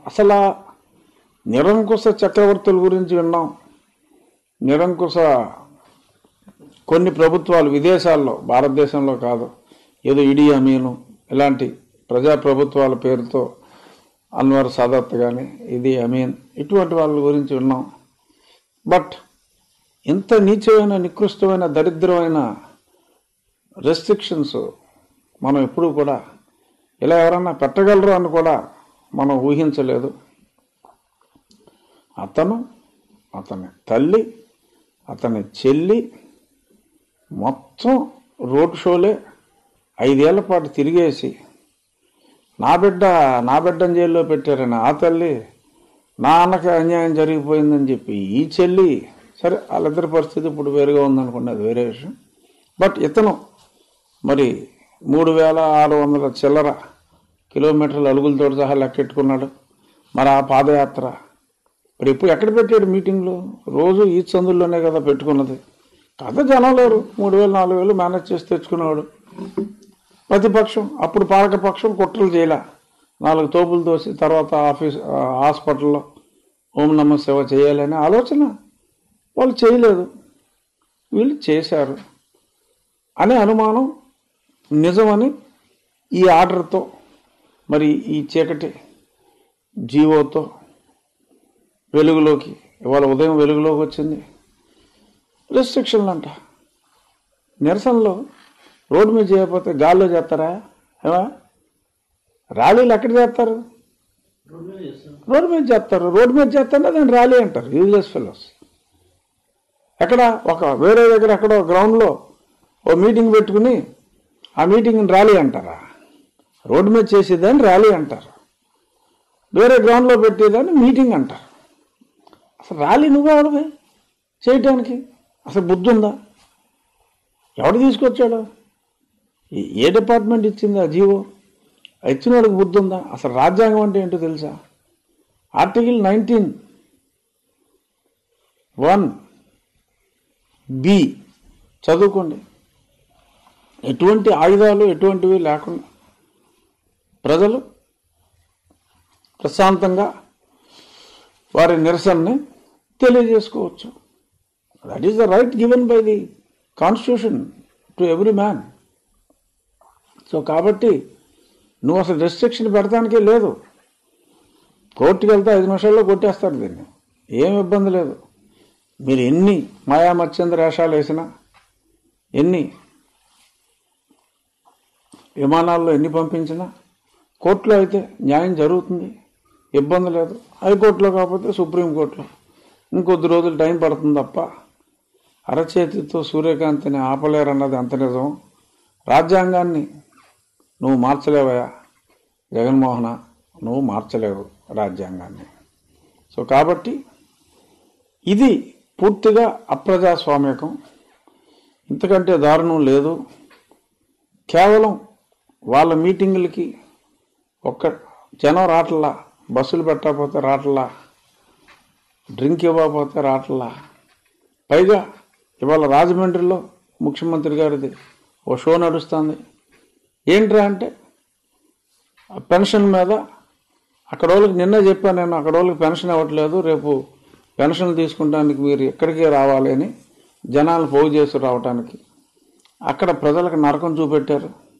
అసలు ఆ నిరంకుశ చక్రవర్తుల గురించి విన్నాం నిరంకుశ కొన్ని ప్రభుత్వాలు విదేశాల్లో భారతదేశంలో కాదు ఏదో ఇడి అమీను ఇలాంటి ప్రజా ప్రభుత్వాల పేరుతో అన్వర్ సాదత్ కానీ ఇది అమీన్ ఇటువంటి వాళ్ళ గురించి విన్నాం బట్ ఇంత నీచమైన నికృష్టమైన దరిద్రమైన రెస్ట్రిక్షన్స్ మనం ఎప్పుడూ కూడా ఇలా ఎవరన్నా పెట్టగలరు అని కూడా మనం ఊహించలేదు అతను అతని తల్లి అతని చెల్లి మొత్తం రోడ్ షోలే ఐదేళ్ల పాటు తిరిగేసి నా బిడ్డ నా బిడ్డను జైల్లో పెట్టారని ఆ తల్లి నా అన్నకి అన్యాయం జరిగిపోయిందని చెప్పి ఈ చెల్లి సరే వాళ్ళిద్దరి పరిస్థితి ఇప్పుడు వేరుగా ఉందనుకోండి అది వేరే విషయం బట్ ఇతను మరి మూడు వేల ఆరు వందల చిల్లర కిలోమీటర్ల అలుగులతో సహా లెక్కెట్టుకున్నాడు మరి ఆ పాదయాత్ర మరి ఇప్పుడు ఎక్కడ పెట్టాడు మీటింగ్లు రోజు ఈ చందుల్లోనే కదా పెట్టుకున్నది కథ జనం లేరు మూడు వేలు నాలుగు వేలు మేనేజ్ చేసి తెచ్చుకునేవాడు ప్రతిపక్షం అప్పుడు పాలకపక్షం కుట్రలు చేయలే నాలుగు తోపులు తోసి తర్వాత ఆఫీస్ ఆ, హాస్పిటల్లో ఓం నమ సేవ చేయాలనే ఆలోచన వాళ్ళు చేయలేదు వీళ్ళు చేశారు అనే అనుమానం నిజమని ఈ ఆర్డర్తో మరి ఈ చీకటి జీవోతో వెలుగులోకి ఇవాళ ఉదయం వెలుగులోకి వచ్చింది రెస్ట్రిక్షన్లు అంట నిరసనలో రోడ్డు మీద చేయకపోతే గాల్లో చేస్తారా ఏమా ర్యాలీలు ఎక్కడ చేస్తారు రోడ్డు మీద చేస్తారు రోడ్డు మీద చేస్తారా దాన్ని ర్యాలీ అంటారు యూజ్లెస్ ఫెలోస్ ఎక్కడ ఒక వేరే దగ్గర ఎక్కడో గ్రౌండ్లో ఓ మీటింగ్ పెట్టుకుని ఆ మీటింగ్ ర్యాలీ అంటారా రోడ్డు మీద చేసేదాన్ని ర్యాలీ అంటారు వేరే గ్రౌండ్లో పెట్టేదాన్ని మీటింగ్ అంటారు అసలు ర్యాలీ నువ్వు ఎవడవే చేయటానికి అసలు బుద్ధి ఉందా ఎవడు తీసుకొచ్చాడు ఏ- ఏ డిపార్ట్మెంట్ ఇచ్చింది ఆ జీవో ఆ ఇచ్చిన వాడికి బుద్ధి ఉందా అసలు రాజ్యాంగం అంటే ఏంటో తెలుసా ఆర్టికల్ నైన్టీన్ వన్ బి చదువుకోండి ఎటువంటి ఆయుధాలు ఎటువంటివి లేకుండా ప్రజలు ప్రశాంతంగా వారి నిరసనని తెలియజేసుకోవచ్చు that is the right given by the constitution to every man so కాబట్టి నువ్వు అసలు రెస్ట్రిక్షన్ పెడతానికే లేదు కోర్టుకి వెళ్తే ఐదు నిమిషాల్లో కొట్టేస్తారు దీన్ని ఏం ఇబ్బంది లేదు మీరు ఎన్ని మాయా మత్స్యంద్ర వేషాలు వేసినా ఎన్ని విమానాల్లో ఎన్ని పంపించినా కోర్టులో అయితే న్యాయం జరుగుతుంది ఇబ్బంది లేదు హైకోర్టులో కాకపోతే సుప్రీంకోర్టులో ఇంకొద్ది రోజులు టైం పడుతుంది తప్ప అరచేతితో సూర్యకాంతిని ఆపలేరన్నది అంత నిజం రాజ్యాంగాన్ని నువ్వు మార్చలేవయా జగన్మోహన నువ్వు మార్చలేవు రాజ్యాంగాన్ని సో కాబట్టి ఇది పూర్తిగా అప్రజాస్వామికం ఇంతకంటే దారుణం లేదు కేవలం వాళ్ళ మీటింగులకి ఒక్క జనం రాట్లా బస్సులు పెట్టకపోతే రాట్లా డ్రింక్ ఇవ్వకపోతే రాట్లా పైగా ఇవాళ రాజమండ్రిలో ముఖ్యమంత్రి గారిది ఓ షో నడుస్తుంది ఏంట్రా అంటే ఆ పెన్షన్ మీద అక్కడ వాళ్ళకి నిన్న చెప్పాను నేను అక్కడ వాళ్ళకి పెన్షన్ ఇవ్వట్లేదు రేపు పెన్షన్ తీసుకుంటానికి మీరు ఎక్కడికే రావాలి అని జనాలు పోగు చేసి రావటానికి అక్కడ ప్రజలకు నరకం చూపెట్టారు